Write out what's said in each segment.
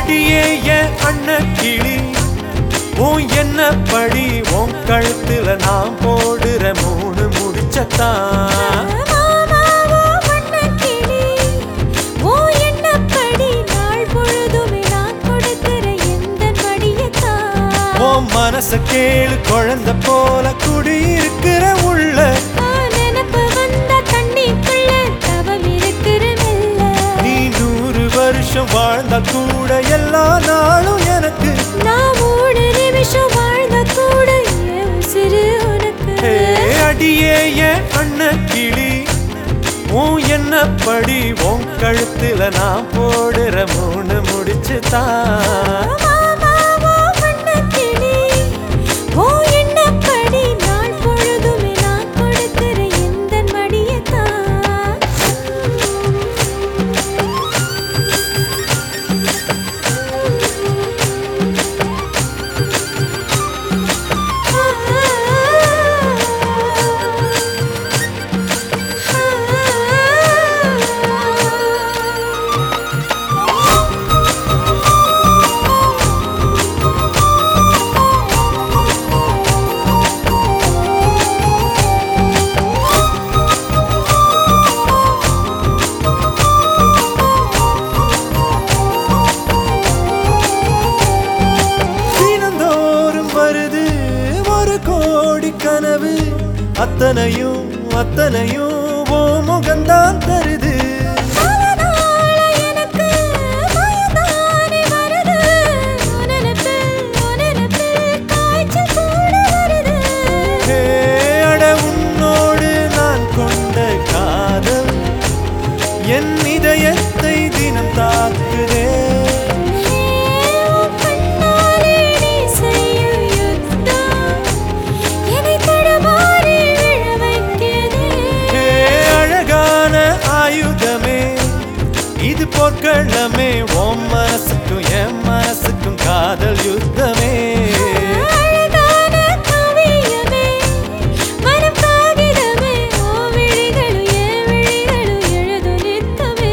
அடியே என் அண்ண கிளி உன் என்ன படி உன் கழுத்துல நான் போடுற மூணு முடிச்சத்தான் மாமாவோ வண்ணக்கிளி, ஓ எண்ணப்படி நாள் பொழுதுமே நான் கொடுக்கிற எந்தன் மடியத்தான். உன் மனச கேளு குழந்தை போல குடியிருக்கிற உள்ள ஆ, நினப்பு வந்தா தண்ணிக்குள்ள தவம் இருக்கிற மெல்ல. நீ நூறு வருஷம் வாழ்ந்தா கூட எல்லா நாளும் எனக்கு நான் மூணு நிமிஷம் வாழ்ந்தா கூட என் உசிறு உனக்கு. ஏ, அடியே என் அண்ண கிளி உன் என்ன படி உன் கழுத்துல நான் போடுற மூணு முடிச்சுதான் மாமாவோ வண்ணக்கிளி, ஓ எண்ணப்படி நாள் பொழுதுமே நான் கொடுக்கிற எந்தன் மடியத்தான். தினந்தோறும் வருது ஒரு கோடி கனவு அத்தனையும் அத்தனையும் ஓ முகந்தான் தருது பலநாள எனக்கு பயந்தானே வருது. உன் நினைப்பில், உன் நினைப்பில் காய்ச்சல் கூட வருது. ஏ, அட உன்னோடு நான் கொண்ட காதல் என் இதயத்தை தினம் தாக்குதே உன் கண்ணாலே நீ செய்யும் யுத்தம் என்னை தடுமாறி விழ வைக்குதே. ஏ, அழகான ஆயுதமே இது போர்க்களமே உன் மனசுக்கும் என் மனசுக்கும் காதல் யுத்தமே அழகான காவியமே, மனம் காகிதமே, உன் விழிகளும் என் விழிகளும் எழுதும் நித்தமே.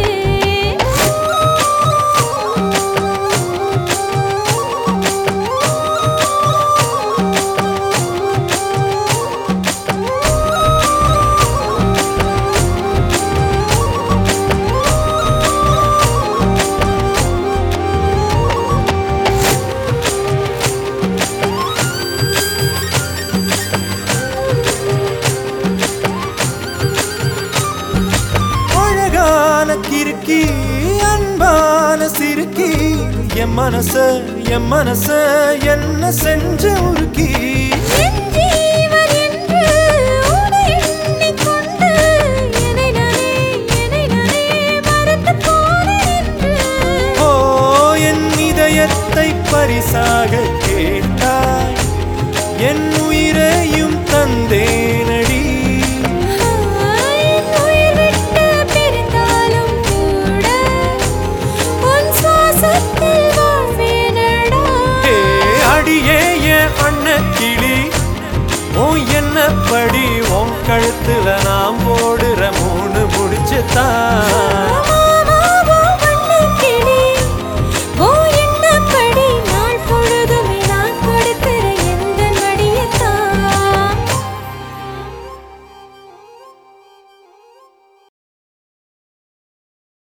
அழகான கிறுக்கி அன்பான சிறுக்கி என் மனச என் மனச என்ன செஞ்ச உருக்கி என் ஜீவன் என்று உன்னை எண்ணிக் கொண்டு என்னை நானே, என்னை நானே மறந்துப் போனேன் என்று. ஓ என் இதயத்தை பரிசாக கேட்டாய் என் உயிரையும் தந்தேனடி என் உயிர் விட்டு பிரிந்தாலும் கூட உன் சுவாசத்தில் வாழ்வேனடா. ஏ அடியே என் அண்ண கிளி உன் என்ன படி உன் கழுத்துல நான் போடுற மூணு முடிச்சுதான்